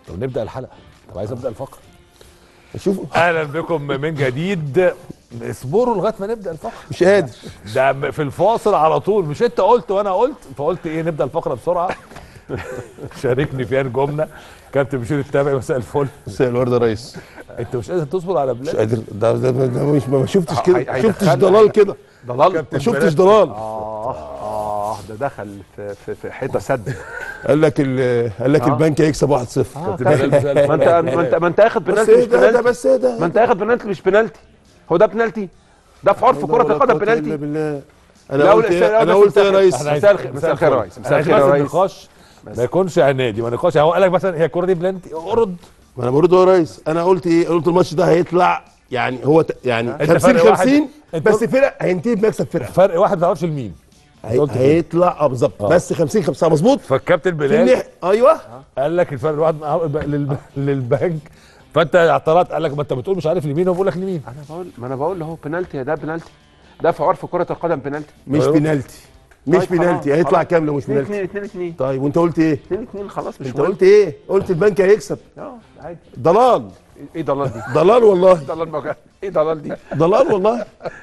طب نبدا الحلقه طب عايز ابدا الفقره شوف اهلا بكم من جديد اصبروا لغايه ما نبدا الفقره مش قادر ده في الفاصل على طول مش انت قلت وانا قلت فقلت ايه نبدا الفقره بسرعه شاركني فيها نجومنا كابتن بشير التابعي مساء الفل مساء الورد يا ريس انت مش قادر تصبر على مش بلاد قادر ده, ده, ده, ده مش ما شفتش هي- كده ما هيدخلنا- شفتش ضلال كده ضلال ما شفتش ضلال اه اه ده دخل في في, في حيطه سد قال لك ال- قال لك آه. البنك هيكسب 1-0 كابتن بلال مساء الفل. ما انت ما انت ما انت اخد بس بنالتي ايه مش ده ده بنالتي بس ايه ده ما انت اخد بنالتي مش بنالتي هو ده بنالتي ده في عرف كره القدم بنالتي بالله لا، انا قلت لا، ايه لا، انا بس قلت ايه يا مساء- ريس احنا مساء عايزين- الخير- مساء الخير يا ريس. مساء احنا الخير يا عايزين ريس. النقاش ما يكونش عنادي ما نقاش هو قال لك مثلا هي الكوره دي بلانتي ارد ما انا برضه يا ريس انا قلت ايه قلت الماتش ده هيطلع يعني هو ت- يعني انت 50 فرق واحد. 50 انت بس فرق هينتهي بمكسب فرقه فرق واحد ما تعرفش لمين هي- قلت كده. هيطلع اه بالظبط بس 50 50 مظبوط فالكابتن في بلال النح- ايوه قال لك الفرق الواحد مع- للب- للبنك فانت اعترضت قال لك ما انت بتقول مش عارف لمين هو بيقول لك لمين انا بقول ما انا بقول اهو بنالتي ده بنالتي ده في عرف كره القدم بنالتي مش أيوه. بينالتي مش طيب بينالتي خلاص، هيطلع خلاص. كام لو مش 2 بينالتي 2 2 2 طيب وانت قلت ايه 2 2 خلاص مش انت مهم. قلت ايه قلت البنك هيكسب اه عادي ضلال ايه ضلال دي ضلال والله ضلال بقى ايه ضلال دي ضلال والله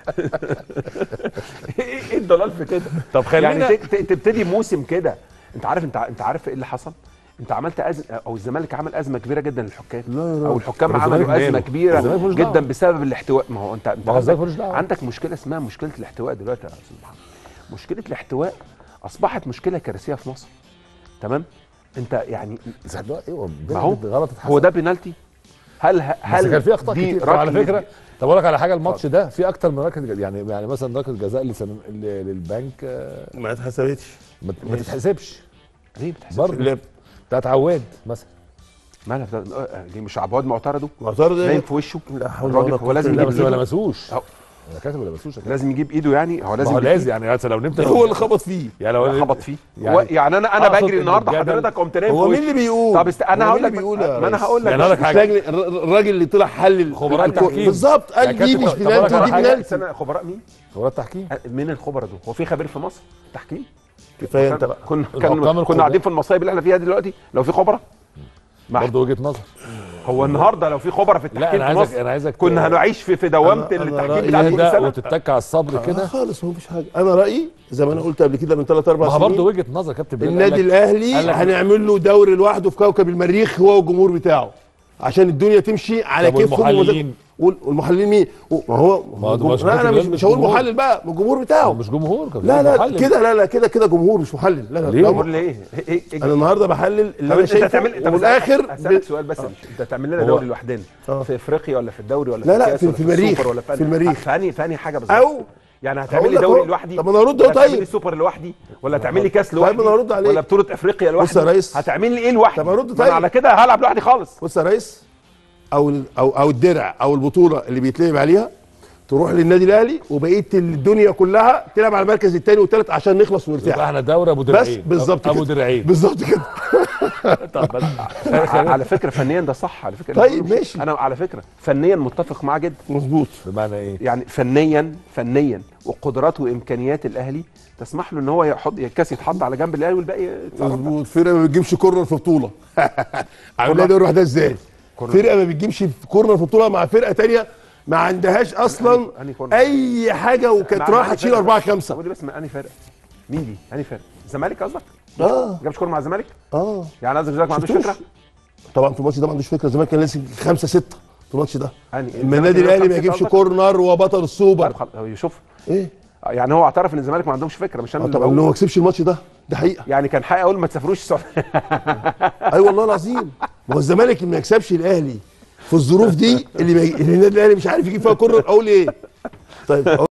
ايه ايه الضلال في كده طب خلينا يعني ت- ت- تبتدي موسم كده انت عارف انت ع- انت عارف ايه اللي حصل انت عملت أزمة او الزمالك عمل ازمه كبيره جدا للحكام لا يا راجل. او الحكام طب الزمالك عملوا ازمه ماله؟ كبيره الزمالك ملوش جدا دعوة. بسبب الاحتواء ما هو انت انت ما هو الزمالك عندك, ملوش دعوة. عندك مشكله اسمها مشكله الاحتواء دلوقتي يا استاذ محمد مشكله الاحتواء اصبحت مشكله كارثيه في مصر تمام انت يعني ايوه ما هو غلط هو ده بنالتي هل هل هل كان في اخطاء دي كتير طب على ركلة- فكره طب اقول لك على حاجه الماتش ده في اكتر من ركله جزاء. يعني يعني مثلا ركله جزاء لسن- ل- للبنك آه، ما اتحسبتش ما ما تتحسبش ليه بتحسبش برضه لا بتاعت عواد مثلا مالها بتاع- آه، دي مش عباد معترضه معترض نايم ايه في وشه لا حول الراجل ولا هو لازم قوة لا يجيب بس ما ايده لمسوش أهو. انا كاتب ما لمسوش أنا لازم يجيب ايده يعني هو ما لازم هو يجيب لازم يعني مثلا لو نمت هو اللي خبط فيه يعني لو خبط فيه يعني- يعني, يعني انا انا أقصد بجري إن النهارده الجدل- حضرتك قمت نايم هو في مين وشي. اللي بيقول طب است... انا هو هقول مين لك اللي بيقول يا ما انا ريس؟ هقول لك يعني هقول لك بس- حاجة. الراجل الراجل اللي طلع حلل خبراء الكورة. التحكيم. بالظبط يا قال دي كابتن، مش طب بنالتي أقول لك ودي على حاجة. بنالتي استنى خبراء مين؟ هو التحكيم مين الخبراء دول؟ هو في خبير في مصر؟ تحكيم؟ كفايه انت بقى كنا الحكام كان الخبراء. كنا قاعدين في المصايب اللي احنا فيها دلوقتي لو في خبراء ما برضه وجهه نظر هو النهارده لو في خبراء في لا التحكيم انا في عايزك مصر انا عايزك كنا هنعيش في في دوامه أنا- أنا التحكيم رأيي بتاع كل ده سنه وتتك على الصبر كده كده خالص هو مفيش حاجه انا رايي زي ما انا قلت قبل كده من 3 4 ما هو سنين برضه وجهه نظر كابتن بلال النادي قال لك- الاهلي قال لك- هنعمل له دوري لوحده في كوكب المريخ هو والجمهور بتاعه عشان الدنيا تمشي على طب كيفهم والمحللين؟ وال- والمحللين مين؟ ما هو ما هو ده مش لا انا كابتن مش بلال مش مش هقول جمهور. محلل بقى من الجمهور هو بتاعه مش جمهور كابتن لا لا محلل. كده لا لا كده كده جمهور مش محلل لا لا ليه؟ لا بقول لي ايه؟ ايه ايه انا النهارده بحلل اللي طب انا انت شايفه هتعمل طب والاخر اسالك سؤال بس انت هتعمل لنا هو- دوري لوحدنا آه. في افريقيا ولا في الدوري ولا لا، في لا، الكاس في- ولا في المريخ. السوبر ولا في المريخ. في انهي في انهي حاجه بالظبط او يعني هقول هتعمل لي لك دوري أهو. لوحدي طب ما انا هرد ولا أهو هتعمل لي طيب. سوبر لوحدي ولا هتعمل لي كاس طيب لوحدي ما أنا هرد عليك. ولا بطوله افريقيا لوحدي بص يا ريس. هتعمل لي ايه لوحدي طب هرد ما أنا طيب. على كده هلعب لوحدي خالص بص يا ريس او او او الدرع او البطوله اللي بيتلعب عليها تروح للنادي الاهلي وبقيه الدنيا كلها تلعب على المركز الثاني والثالث عشان نخلص يبقى ونرتاح احنا دوره ابو بس درعين بالظبط ابو كده درعين بالظبط كده طب بس ع- على فكره فنيا ده صح على فكره طيب، ماشي. انا على فكره فنيا متفق معاه جدا مظبوط بمعنى ايه؟ يعني فنيا فنيا وقدرات وامكانيات الاهلي تسمح له ان هو يحط الكاس يتحط على جنب الاهلي والباقي يتصرف بقى. مظبوط فرقه ما بتجيبش كورنر في بطوله عامل لها دوري لوحدها ازاي فرقه ما بتجيبش كورنر في بطوله مع فرقه تانية ما عندهاش اصلا أنهي كورنر؟ اي حاجه وكانت مع- رايحه مع تشيل فرقة. اربعه طب خمسه قول لي بس انهي فرقه مين دي انهي فرقه الزمالك قصدك اه ما جابش كوره مع الزمالك اه يعني قصدك الزمالك ما عندوش شفتوش؟ فكره طبعا في الماتش ده ما عندوش فكره الزمالك كان لسه خمسه سته في الماتش ده يعني اما النادي الاهلي ما يجيبش كورنر وبطل السوبر طيب خلاص، هو يشوف ايه يعني هو اعترف ان الزمالك ما عندهمش فكره مش انا آه اللي طبعا بقول. انه ما كسبش الماتش ده ده حقيقه يعني كان حق اقول ما تسافروش السعوديه اي والله العظيم ما هو الزمالك ما يكسبش الاهلي في الظروف دي اللي, ما... اللي النادي الاهلي مش عارف يجيب فيها كورنر اقول ايه طيب